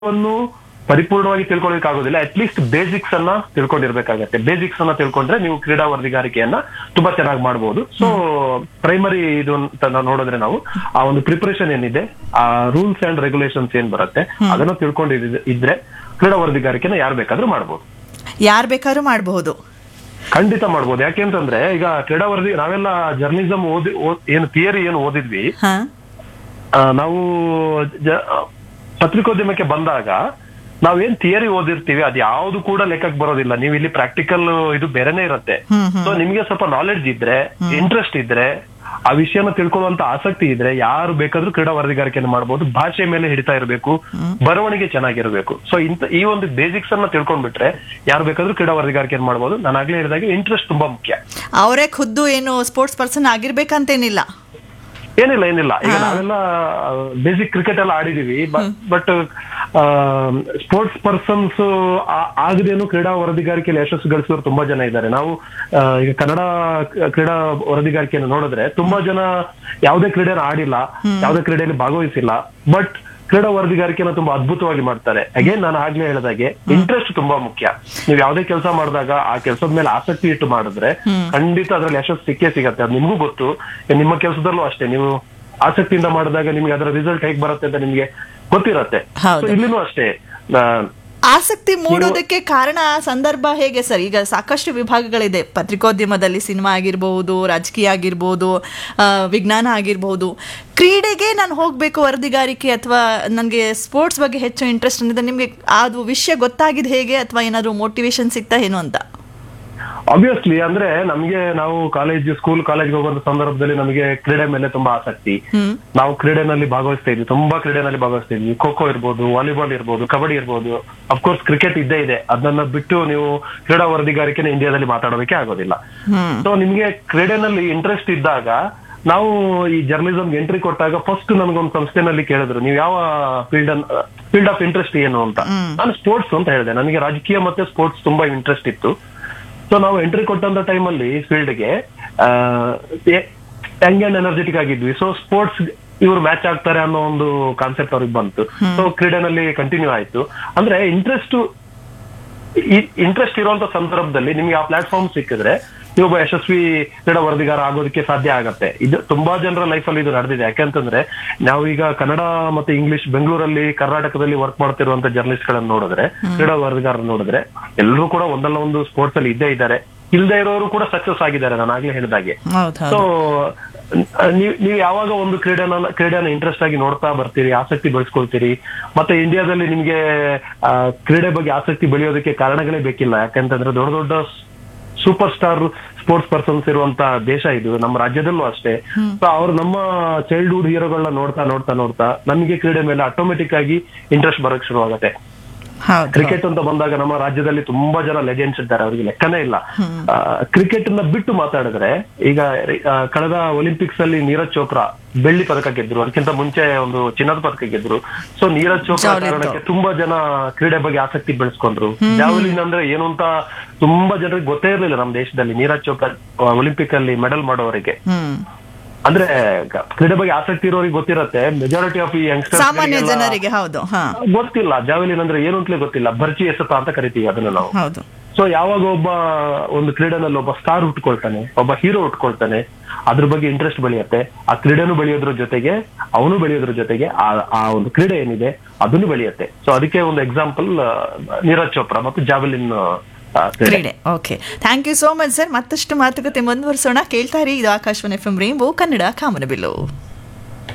ವನ್ನು ಪರಿಪೂರ್ಣವಾಗಿ ತಿಳ್ಕೊಳ್ಳೋದಕ್ಕಾಗೋದಿಲ್ಲ at least basics ಅನ್ನ ತಿಳ್ಕೊಂಡಿರ್ಬೇಕಾಗತ್ತೆ ಬೇಸಿಕ್ಸ್ ಅನ್ನ ತಿಳ್ಕೊಂಡ್ರೆ ನೀವು ಕ್ರೀಡಾ ವರದಿಗಾರಿಕೆಯನ್ನ ತುಂಬಾ ಚೆನ್ನಾಗಿ ಮಾಡಬಹುದು ಸೊ ಪ್ರೈಮರಿ ಇದು ಅಂತ ನಾವು ನೋಡಿದ್ರೆ ನಾವು ಆ ಒಂದು ಪ್ರಿಪರೇಷನ್ ಏನಿದೆ ಆ ರೂಲ್ಸ್ ಅಂಡ್ ರೆಗ್ಯುಲೇಷನ್ಸ್ ಏನ್ ಬರುತ್ತೆ ಅದನ್ನ ತಿಳ್ಕೊಂಡು ಇದ್ರೆ ಕ್ರೀಡಾ ವರದಿಗಾರಿಕೆನ ಯಾರು ಬೇಕಾದ್ರೂ ಮಾಡಬಹುದು ಯಾರು ಬೇಕಾದ್ರೂ ಮಾಡಬಹುದು ಖಂಡಿತ ಮಾಡ್ಬೋದು ಯಾಕೆಂತಂದ್ರೆ ಈಗ ಕ್ರೀಡಾ ವರದಿ ನಾವೆಲ್ಲ ಜರ್ನಲಿಸಂ ಓದಿ ಓದ್- ಏನು ಥಿಯರಿ ಏನು ಓದಿದ್ವಿ ಹಾ ಆ, ನಾವು ಜ- ಪತ್ರಿಕೋದ್ಯಮಕ್ಕೆ ಬಂದಾಗ ನಾವೇನ್ ಥಿಯರಿ ಓದಿರ್ತೀವಿ ಅದು ಯಾವ್ದು ಕೂಡ ಲೆಕ್ಕಕ್ಕೆ ಬರೋದಿಲ್ಲ ನೀವು ಇಲ್ಲಿ ಪ್ರಾಕ್ಟಿಕಲ್ ಇದು ಬೇರೆನೆ ಇರುತ್ತೆ ಹ್ಮ್, ಹ್ಮ್. ಸೊ ನಿಮ್ಗೆ ಸ್ವಲ್ಪ ನಾಲೆಡ್ಜ್ ಇದ್ರೆ ಇಂಟ್ರೆಸ್ಟ್ ಇದ್ರೆ ಆ ವಿಷಯನ ತಿಳ್ಕೊಳ್ಳುವಂತ ಆಸಕ್ತಿ ಇದ್ರೆ ಯಾರು ಬೇಕಾದ್ರೂ ಕ್ರೀಡಾ ವರದಿಗಾರಿಕೆಯನ್ನು ಮಾಡಬಹುದು ಭಾಷೆ ಮೇಲೆ ಹಿಡಿತಾ ಇರಬೇಕು ಬರವಣಿಗೆ ಚೆನ್ನಾಗಿರ್ಬೇಕು ಸೊ ಇಂತ ಈ ಒಂದು ಬೇಸಿಕ್ಸ್ ಅನ್ನ ತಿಳ್ಕೊಂಡ್ಬಿಟ್ರೆ ಯಾರು ಬೇಕಾದ್ರೂ ಕ್ರೀಡಾ ವರದಿಗಾರಿಕೆಯನ್ನು ಮಾಡಬಹುದು ನಾನು ಆಗ್ಲೇ ಹೇಳಿದಾಗೆ ಇಂಟ್ರೆಸ್ಟ್ ತುಂಬಾ ಮುಖ್ಯ ಅವರೇ ಖುದ್ದು ಏನು ಸ್ಪೋರ್ಟ್ಸ್ ಪರ್ಸನ್ ಆಗಿರ್ಬೇಕಂತೇನಿಲ್ಲ ಏನಿಲ್ಲ ಏನಿಲ್ಲ ಈಗ ನಾವೆಲ್ಲ ಬೇಸಿಕ್ ಕ್ರಿಕೆಟ್ ಎಲ್ಲ ಆಡಿದೀವಿ ಬಟ್ ಸ್ಪೋರ್ಟ್ಸ್ ಪರ್ಸನ್ಸ್ ಆಗದೇನು ಕ್ರೀಡಾ ವರದಿಗಾರಿಕೆಯಲ್ಲಿ ಯಶಸ್ಸು ಗಳಿಸಿದವರು ತುಂಬಾ ಜನ ಇದ್ದಾರೆ ನಾವು ಆ, ಈಗ ಕನ್ನಡ ಕ್ರೀಡಾ ವರದಿಗಾರಿಕೆಯನ್ನು ನೋಡಿದ್ರೆ ತುಂಬಾ ಜನ ಯಾವುದೇ ಕ್ರೀಡೆನ ಆಡಿಲ್ಲ ಯಾವುದೇ ಕ್ರೀಡೆಯಲ್ಲಿ ಭಾಗವಹಿಸಿಲ್ಲ ಬಟ್ ಕ್ರೀಡಾ ವರದಿಗಾರಿಕೆನ ತುಂಬಾ ಅದ್ಭುತವಾಗಿ ಮಾಡ್ತಾರೆ ಅಗೇನ್ ನಾನು ಆಗ್ಲೇ ಹೇಳಿದಾಗೆ ಇಂಟ್ರೆಸ್ಟ್ ತುಂಬಾ ಮುಖ್ಯ ನೀವು ಯಾವುದೇ ಕೆಲಸ ಮಾಡಿದಾಗ ಆ ಕೆಲಸದ ಮೇಲೆ ಆಸಕ್ತಿ ಇಟ್ಟು ಮಾಡಿದ್ರೆ ಖಂಡಿತ ಅದ್ರಲ್ಲಿ ಯಶಸ್ಸು ಸಿಕ್ಕೇ ಸಿಗತ್ತೆ ಅದು ನಿಮ್ಗೂ ಗೊತ್ತು ನಿಮ್ಮ ಕೆಲಸದಲ್ಲೂ ಅಷ್ಟೇ ನೀವು ಆಸಕ್ತಿಯಿಂದ ಮಾಡಿದಾಗ ನಿಮ್ಗೆ ಅದರ ರಿಸಲ್ಟ್ ಹೇಗ್ ಬರುತ್ತೆ ಅಂತ ನಿಮ್ಗೆ ಗೊತ್ತಿರತ್ತೆ ಹೌದು. So ಇಲ್ಲಿನೂ ಅಷ್ಟೇ ಆ, ಆಸಕ್ತಿ ಮೂಡೋದಕ್ಕೆ ಕಾರಣ ಸಂದರ್ಭ ಹೇಗೆ ಸರ್ ಈಗ ಸಾಕಷ್ಟು ವಿಭಾಗಗಳಿದೆ ಪತ್ರಿಕೋದ್ಯಮದಲ್ಲಿ ಸಿನಿಮಾ ಆಗಿರ್ಬೋದು ರಾಜಕೀಯ ಆಗಿರ್ಬೋದು ಆ, ವಿಜ್ಞಾನ ಆಗಿರ್ಬೋದು ಕ್ರೀಡೆಗೆ ನಾನು ಹೋಗಬೇಕು ವರದಿಗಾರಿಕೆ ಅಥವಾ ನನಗೆ ಸ್ಪೋರ್ಟ್ಸ್ ಬಗ್ಗೆ ಹೆಚ್ಚು ಇಂಟ್ರೆಸ್ಟ್ ಅಂದಿದೆ ನಿಮಗೆ ಅದು ವಿಷಯ ಗೊತ್ತಾಗಿದ್ದು ಹೇಗೆ ಅಥವಾ ಏನಾದರೂ ಮೋಟಿವೇಶನ್ ಸಿಗ್ತಾ ಏನು ಅಂತ ಆಬ್ವಿಯಸ್ಲಿ ಅಂದ್ರೆ ನಮ್ಗೆ ನಾವು ಕಾಲೇಜ್ ಸ್ಕೂಲ್ ಕಾಲೇಜ್ಗೆ ಹೋಗುವಂತ ಸಂದರ್ಭದಲ್ಲಿ ನಮಗೆ ಕ್ರೀಡೆ ಮೇಲೆ ತುಂಬಾ ಆಸಕ್ತಿ ಹ್ಮ್ ನಾವು ಕ್ರೀಡೆನಲ್ಲಿ ಭಾಗವಹಿಸ್ತಾ ಇದ್ವಿ ತುಂಬಾ ಕ್ರೀಡೆನಲ್ಲಿ ಭಾಗವಹಿಸ್ತಾ ಇದ್ವಿ ಖೋ ಖೋ ಇರ್ಬೋದು ವಾಲಿಬಾಲ್ ಇರ್ಬೋದು ಕಬಡ್ಡಿ ಇರ್ಬೋದು ಅಫ್ಕೋರ್ಸ್ ಕ್ರಿಕೆಟ್ ಇದ್ದೇ ಇದೆ ಅದನ್ನ ಬಿಟ್ಟು ನೀವು ಕ್ರೀಡಾ ವರದಿಗಾರಿಕೆನ ಇಂಡಿಯಾದಲ್ಲಿ ಮಾತಾಡೋದಕ್ಕೆ ಆಗೋದಿಲ್ಲ ಹ್ಮ್ ಸೊ ನಿಮ್ಗೆ ಕ್ರೀಡೆನಲ್ಲಿ ಇಂಟ್ರೆಸ್ಟ್ ಇದ್ದಾಗ ನಾವು ಈ ಜರ್ನಲಿಸಂ ಎಂಟ್ರಿ ಕೊಟ್ಟಾಗ ಫಸ್ಟ್ ನನಗೊಂದು ಸಂಸ್ಥೆನಲ್ಲಿ ಕೇಳಿದ್ರು ನೀವು ಯಾವ ಫೀಲ್ಡ್ ಫೀಲ್ಡ್ ಆಫ್ ಇಂಟ್ರೆಸ್ಟ್ ಏನು ಅಂತ ನಾನು ಸ್ಪೋರ್ಟ್ಸ್ ಅಂತ ಹೇಳಿದೆ ನನಗೆ ರಾಜಕೀಯ ಮತ್ತೆ ಸ್ಪೋರ್ಟ್ಸ್ ತುಂಬಾ ಇಂಟ್ರೆಸ್ಟ್ ಇತ್ತು ಸೊ ನಾವು ಎಂಟ್ರಿ ಕೊಟ್ಟಂತ ಟೈಮಲ್ಲಿ ಫೀಲ್ಡ್ಗೆ ಯಂಗ್ ಅಂಡ್ ಎನರ್ಜೆಟಿಕ್ ಆಗಿದ್ವಿ ಸೊ ಸ್ಪೋರ್ಟ್ಸ್ ಇವ್ರು ಮ್ಯಾಚ್ ಆಗ್ತಾರೆ ಅನ್ನೋ ಒಂದು ಕಾನ್ಸೆಪ್ಟ್ ಅವ್ರಿಗೆ ಬಂತು ಸೊ ಕ್ರೀಡೆನಲ್ಲಿ ಕಂಟಿನ್ಯೂ ಆಯ್ತು ಅಂದ್ರೆ ಇಂಟ್ರೆಸ್ಟ್ ಇಂಟ್ರೆಸ್ಟ್ ಇರುವಂತ ಸಂದರ್ಭದಲ್ಲಿ ನಿಮ್ಗೆ ಆ ಪ್ಲಾಟ್ಫಾರ್ಮ್ ಸಿಕ್ಕಿದ್ರೆ ನೀವು ಒಬ್ಬ ಯಶಸ್ವಿ ಕ್ರೀಡಾ ವರದಿಗಾರ ಆಗೋದಕ್ಕೆ ಸಾಧ್ಯ ಆಗತ್ತೆ ಇದು ತುಂಬಾ ಜನರ ಲೈಫಲ್ಲಿ ಇದು ನಡೆದಿದೆ ಯಾಕೆಂತಂದ್ರೆ ನಾವು ಈಗ ಕನ್ನಡ ಮತ್ತೆ ಇಂಗ್ಲಿಷ್ ಬೆಂಗಳೂರಲ್ಲಿ ಕರ್ನಾಟಕದಲ್ಲಿ ವರ್ಕ್ ಮಾಡ್ತಿರುವಂತ ಜರ್ನಲಿಸ್ಟ್ ಗಳನ್ನ ನೋಡಿದ್ರೆ ಕ್ರೀಡಾ ವರದಿಗಾರ ನೋಡಿದ್ರೆ ಎಲ್ಲರೂ ಕೂಡ ಒಂದಲ್ಲ ಒಂದು ಸ್ಪೋರ್ಟ್ಸ್ ಅಲ್ಲಿ ಇದ್ದೇ ಇದ್ದಾರೆ ಇಲ್ಲದೆ ಇರೋರು ಕೂಡ ಸಕ್ಸಸ್ ಆಗಿದ್ದಾರೆ ನಾನು ಆಗ್ಲೇ ಹೇಳಿದಾಗೆ ಹೌದು ಸೊ ಹೌದು ನೀವು ನೀವು ಯಾವಾಗ ಒಂದು ಕ್ರೀಡೆನ ಕ್ರೀಡೆನ ಇಂಟ್ರೆಸ್ಟ್ ಆಗಿ ನೋಡ್ತಾ ಬರ್ತೀರಿ ಆಸಕ್ತಿ ಬೆಳೆಸ್ಕೊಳ್ತೀರಿ ಮತ್ತೆ ಇಂಡಿಯಾದಲ್ಲಿ ನಿಮ್ಗೆ ಆ, ಕ್ರೀಡೆ ಬಗ್ಗೆ ಆಸಕ್ತಿ ಬೆಳೆಯೋದಕ್ಕೆ ಕಾರಣಗಳೇ ಬೇಕಿಲ್ಲ ಯಾಕಂತಂದ್ರೆ ದೊಡ್ಡ ದೊಡ್ಡ ಸೂಪರ್ ಸ್ಟಾರ್ ಸ್ಪೋರ್ಟ್ಸ್ ಪರ್ಸನ್ಸ್ ಇರುವಂತ ದೇಶ ಇದು ನಮ್ಮ ರಾಜ್ಯದಲ್ಲೂ ಅಷ್ಟೇ ಸೊ ಅವ್ರು ನಮ್ಮ ಚೈಲ್ಡ್ಹುಡ್ ಹೀರೋಗಳನ್ನ ನೋಡ್ತಾ ನೋಡ್ತಾ ನೋಡ್ತಾ ನಮಗೆ ಕ್ರೀಡೆ ಮೇಲೆ ಆಟೋಮೆಟಿಕ್ ಆಗಿ ಇಂಟ್ರೆಸ್ಟ್ ಬರಕ್ ಶುರು ಆಗತ್ತೆ ಹೌದು ಕ್ರಿಕೆಟ್ ಅಂತ ಬಂದಾಗ ನಮ್ಮ ರಾಜ್ಯದಲ್ಲಿ ತುಂಬಾ ಜನ ಲೆಜೆಂಡ್ಸ್ ಇದ್ದಾರೆ ಅವರಿಗೆ ಲೆಕ್ಕನೇ ಇಲ್ಲ ಕ್ರಿಕೆಟ್ ನ ಬಿಟ್ಟು ಮಾತಾಡಿದ್ರೆ ಈಗ ಆ, ಕಳೆದ ಒಲಿಂಪಿಕ್ಸ್ ಅಲ್ಲಿ ನೀರಜ್ ಚೋಪ್ರಾ ಬೆಳ್ಳಿ ಪದಕ ಗೆದ್ರು ಅದಕ್ಕಿಂತ ಮುಂಚೆ ಒಂದು ಚಿನ್ನದ ಪದಕ ಗೆದ್ರು ಸೊ ನೀರಜ್ ಚೋಪ್ರಾ ಜಾವ್ಲಿನ್ ಕಾರಣಕ್ಕೆ ತುಂಬಾ ಜನ ಕ್ರೀಡೆ ಬಗ್ಗೆ ಆಸಕ್ತಿ ಬೆಳೆಸ್ಕೊಂಡ್ರು ಜಾವಲಿನ್ ಅಂದ್ರೆ ಏನು ಅಂತ ತುಂಬಾ ಜನರಿಗೆ ಗೊತ್ತೇ ಇರಲಿಲ್ಲ ನಮ್ಮ ದೇಶದಲ್ಲಿ ನೀರಜ್ ಚೋಪ್ರಾ ಒಲಿಂಪಿಕ್ ಅಲ್ಲಿ ಮೆಡಲ್ ಮಾಡೋವರಿಗೆ ಹ್ಮ್ ಅಂದ್ರೆ ಕ- ಕ್ರೀಡೆ ಬಗ್ಗೆ ಆಸಕ್ತಿ ಇರೋರಿಗೆ ಗೊತ್ತಿರತ್ತೆ ಮೆಜಾರಿಟಿ ಆಫ್ ಈ ಸಾಮಾನ್ಯ ಯಂಗ್ಸ್ಟರ್ಸ್ ಜನರಿಗೆ ಹೌದು ಹಾ ಗೊತ್ತಿಲ್ಲ ಜಾವೆಲಿನ್ ಅಂದ್ರೆ ಏನು ಅಂತಲೇ ಗೊತ್ತಿಲ್ಲ ಭರ್ಜಿ ಎಸೆತ ಅಂತ ಕರಿತೀವಿ ಅದನ್ನ ನಾವು ಹೌದು ಸೊ ಯಾವಾಗ ಒಬ್ಬ ಒಂದು ಕ್ರೀಡೆನಲ್ಲಿ ಒಬ್ಬ ಸ್ಟಾರ್ ಹುಟ್ಕೊಳ್ತಾನೆ ಒಬ್ಬ ಹೀರೋ ಹುಟ್ಕೊಳ್ತಾನೆ ಅದ್ರ ಬಗ್ಗೆ ಇಂಟ್ರೆಸ್ಟ್ ಬೆಳೆಯುತ್ತೆ ಆ ಕ್ರೀಡೆನೂ ಬೆಳೆಯೋದ್ರ ಜೊತೆಗೆ ಅವನು ಬೆಳೆಯೋದ್ರ ಜೊತೆಗೆ ಆ ಆ ಒಂದು ಕ್ರೀಡೆ ಏನಿದೆ ಅದನ್ನು ಬೆಳೆಯುತ್ತೆ ಸೊ ಅದಕ್ಕೆ ಒಂದು ಎಕ್ಸಾಂಪಲ್ ನೀರಜ್ ಚೋಪ್ರಾ ಮತ್ತು ಜಾವೆಲಿನ್ ಆ, ಕ್ರೀಡೆ ಕ್ರೀಡೆ okay thank you so much sir ಮತ್ತಷ್ಟು ಮಾತುಕತೆ ಮುಂದುವರಿಸೋಣ ಕೇಳ್ತಾ ಇರಿ ಇದು Akashvani F M rainbow Kannada ಕಾಮನಬಿಲ್ಲು